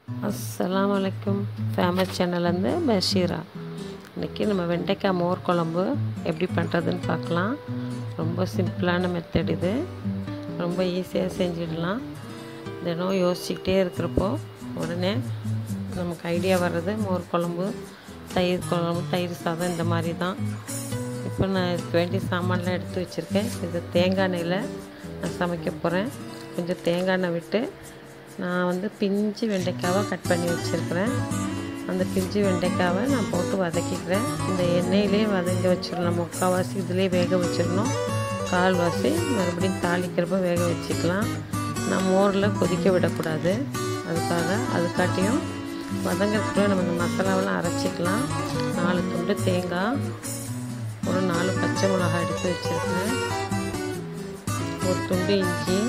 அஸ்ஸலாமு அலைக்கும் ஃபேமஸ் சேனல்லேருந்து பஷீரா இன்றைக்கி நம்ம வெண்டைக்காய் மோர் குழம்பு எப்படி பண்ணுறதுன்னு பார்க்கலாம் ரொம்ப சிம்பிளான மெத்தட் இது ரொம்ப ஈஸியாக செஞ்சிடலாம் தினம் யோசிச்சுக்கிட்டே இருக்கிறப்போ உடனே நமக்கு ஐடியா வர்றது மோர் குழம்பு தயிர் குழம்பு தயிர் சாதம் இந்த மாதிரி தான் இப்போ நான் இதுக்கு வேண்டிய சாமான்லாம் எடுத்து வச்சுருக்கேன் இது தேங்காய் எண்ணெயில் நான் சமைக்க போகிறேன் கொஞ்சம் தேங்காய் எண்ணெய் விட்டு நான் வந்து பிஞ்சு வெண்டைக்காவை கட் பண்ணி வச்சுருக்கிறேன் அந்த பிஞ்சு வெண்டைக்காவை நான் போட்டு வதக்கிக்கிறேன் இந்த எண்ணெயிலே வதங்க வச்சிடலாம் முக்கால்வாசி இதிலே வேக வச்சிடணும் கால்வாசி மறுபடியும் தாளிக்கிறப்ப வேக வச்சுக்கலாம் நான் மோரில் கொதிக்க விடக்கூடாது அதுக்காக அதுக்காட்டியும் வதங்கிறதுக்குள்ள நம்ம இந்த மசாலாவெல்லாம் அரைச்சிக்கலாம் நாலு துண்டு தேங்காய் ஒரு நாலு பச்சை மிளகாய் எடுத்து வச்சுருக்கேன் ஒரு துண்டு இஞ்சி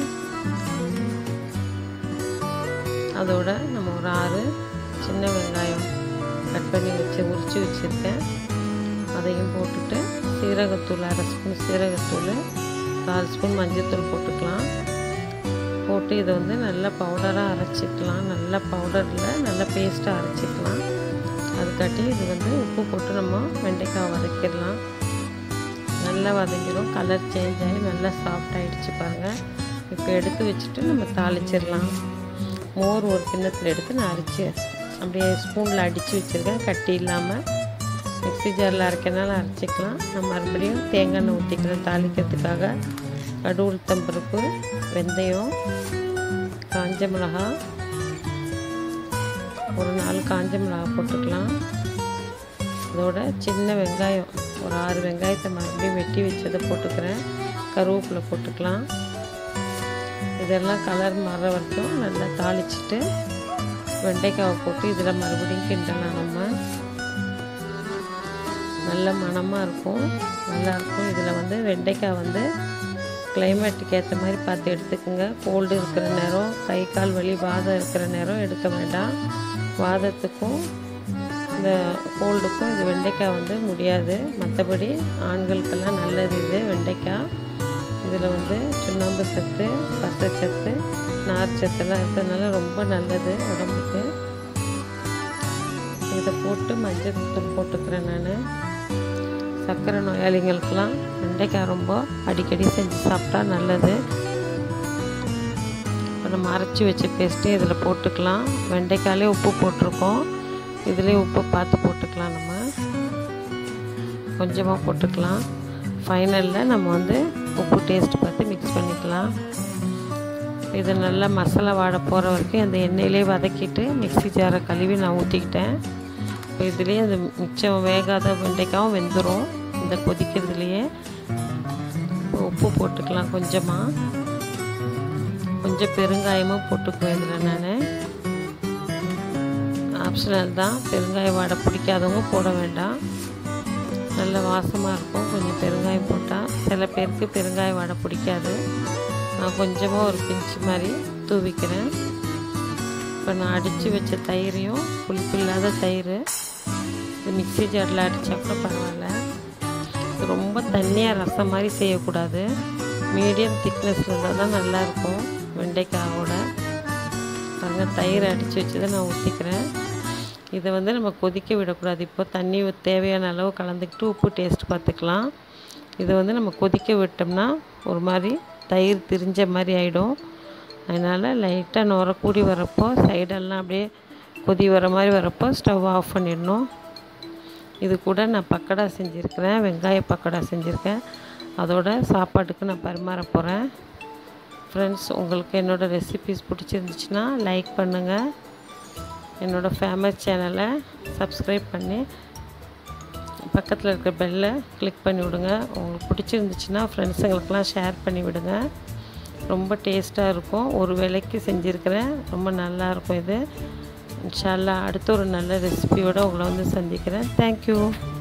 அதோட நம்ம ஒரு ஆறு சின்ன வெங்காயம் கட் பண்ணி வச்சு உரித்து வச்சுருக்கேன் அதையும் போட்டுட்டு சீரகத்தூள் அரை ஸ்பூன் சீரகத்தூள் கால் ஸ்பூன் மஞ்சள்தூள் போட்டுக்கலாம் போட்டு இதை வந்து நல்லா பவுடராக அரைச்சிக்கலாம் நல்ல பவுடரில் நல்ல பேஸ்ட்டாக அரைச்சிக்கலாம் அதுக்காட்டி இது வந்து உப்பு போட்டு நம்ம வெண்டைக்காய் வதக்கிடலாம் நல்லா வதங்கிடும் கலர் சேஞ்ச் ஆகி நல்லா சாஃப்ட் ஆகிடுச்சு பாருங்கள் இப்போ எடுத்து வச்சுட்டு நம்ம தாளிச்சிடலாம் மோர் ஒரு கிண்ணத்தில் எடுத்து நான் அரைச்சி அப்படியே ஸ்பூனில் அடித்து வச்சுருக்கேன் கட்டி இல்லாமல் மிக்ஸி ஜாரில் அரைக்கனால அரைச்சிக்கலாம் நான் மறுபடியும் தேங்காய் எண்ணெய் ஊற்றிக்கிறேன் தாளிக்கிறதுக்காக கடு உளுத்தம்பருப்பு வெந்தயம் காஞ்ச மிளகா ஒரு நாலு காஞ்ச மிளகா போட்டுக்கலாம் அதோட சின்ன வெங்காயம் ஒரு ஆறு வெங்காயத்தை மறுபடியும் வெட்டி வச்சதை போட்டுக்கிறேன் கருவேப்பிலை போட்டுக்கலாம் இதெல்லாம் கலர் மாற வரைக்கும் நல்லா தாளிச்சிட்டு வெண்டைக்காவை போட்டு இதில் மறுபடியும் கிண்டலாம் நம்ம நல்ல மணமாக இருக்கும் நல்லாயிருக்கும் இதில் வந்து வெண்டைக்காய் வந்து கிளைமேட்டுக்கு ஏற்ற மாதிரி பார்த்து எடுத்துக்கோங்க கோல்டு இருக்கிற நேரம் கை கால் வலி வாதம் இருக்கிற நேரம் எடுக்க வேண்டாம் வாதத்துக்கும் இந்த கோல்டுக்கும் இது வெண்டைக்காய் வந்து முடியாது மற்றபடி ஆண்களுக்கெல்லாம் நல்லது இது வெண்டைக்காய் இதில் வந்து சுண்ணாம்பு சத்து பசச்சத்து நார் சத்துலாம் இருக்கிறதுனால ரொம்ப நல்லது உடம்புக்கு இதை போட்டு மஞ்சள் தூள் போட்டுக்கிறேன் நான் சர்க்கரை நோயாளிகளுக்கெல்லாம் வெண்டைக்காய் ரொம்ப அடிக்கடி செஞ்சு சாப்பிட்டா நல்லது இப்போ நம்ம அரைச்சி வச்ச பேஸ்ட்டு இதில் போட்டுக்கலாம் வெண்டைக்காயிலே உப்பு போட்டிருக்கோம் இதுலேயே உப்பு பார்த்து போட்டுக்கலாம் நம்ம கொஞ்சமாக போட்டுக்கலாம் ஃபைனலில் நம்ம வந்து உப்பு டேஸ்ட் பார்த்து மிக்ஸ் பண்ணிக்கலாம் இது நல்லா மசாலா வாடை போகிற வரைக்கும் அந்த எண்ணெயிலே வதக்கிட்டு மிக்ஸி ஜாரை கழுவி நான் ஊற்றிக்கிட்டேன் இப்போ இதுலேயே அந்த மிச்சம் வேகாத வெண்டைக்காவும் வெந்துடும் இந்த கொதிக்கிறதுலையே உப்பு போட்டுக்கலாம் கொஞ்சமாக கொஞ்சம் பெருங்காயமும் போட்டுக்குவேன் இதில் நான் ஆப்ஷனல் தான் பெருங்காய வாடை பிடிக்காதவங்க போட வேண்டாம் நல்ல வாசமாக இருக்கும் கொஞ்சம் பெருங்காயம் போட்டால் சில பேருக்கு பெருங்காய வாடை பிடிக்காது நான் கொஞ்சமாக ஒரு பிஞ்சு மாதிரி தூவிக்கிறேன் இப்போ நான் அடித்து வச்ச தயிரையும் புளிப்பு இல்லாத தயிர் இது மிக்ஸி ஜாரில் அடித்தா கூட பரவாயில்ல இது ரொம்ப தண்ணியாக ரசம் மாதிரி செய்யக்கூடாது மீடியம் திக்னஸில் இருந்தால் தான் நல்லாயிருக்கும் வெண்டைக்காயோட பாருங்கள் தயிர் அடித்து வச்சதை நான் ஊற்றிக்கிறேன் இதை வந்து நம்ம கொதிக்க விடக்கூடாது இப்போ தண்ணி தேவையான அளவு கலந்துக்கிட்டு உப்பு டேஸ்ட் பார்த்துக்கலாம் இதை வந்து நம்ம கொதிக்க விட்டோம்னா ஒரு மாதிரி தயிர் திரிஞ்ச மாதிரி ஆகிடும் அதனால் லைட்டாக நுர கூடி வரப்போ சைடெல்லாம் அப்படியே கொதி வர மாதிரி வரப்போ ஸ்டவ் ஆஃப் பண்ணிடணும் இது கூட நான் பக்கடா செஞ்சுருக்கிறேன் வெங்காய பக்கடா செஞ்சுருக்கேன் அதோட சாப்பாட்டுக்கு நான் பரிமாற போகிறேன் ஃப்ரெண்ட்ஸ் உங்களுக்கு என்னோடய ரெசிபிஸ் பிடிச்சிருந்துச்சுன்னா லைக் பண்ணுங்கள் என்னோடய ஃபேமஸ் சேனலை சப்ஸ்கிரைப் பண்ணி பக்கத்தில் இருக்கிற பெல்லை கிளிக் பண்ணி விடுங்க உங்களுக்கு பிடிச்சிருந்துச்சுன்னா ஃப்ரெண்ட்ஸுங்களுக்கெல்லாம் ஷேர் பண்ணி விடுங்க ரொம்ப டேஸ்ட்டாக இருக்கும் ஒரு வேலைக்கு செஞ்சுருக்கிறேன் ரொம்ப நல்லாயிருக்கும் இது இன்ஷால்லா அடுத்த ஒரு நல்ல ரெசிபியோடு உங்களை வந்து சந்திக்கிறேன் தேங்க்யூ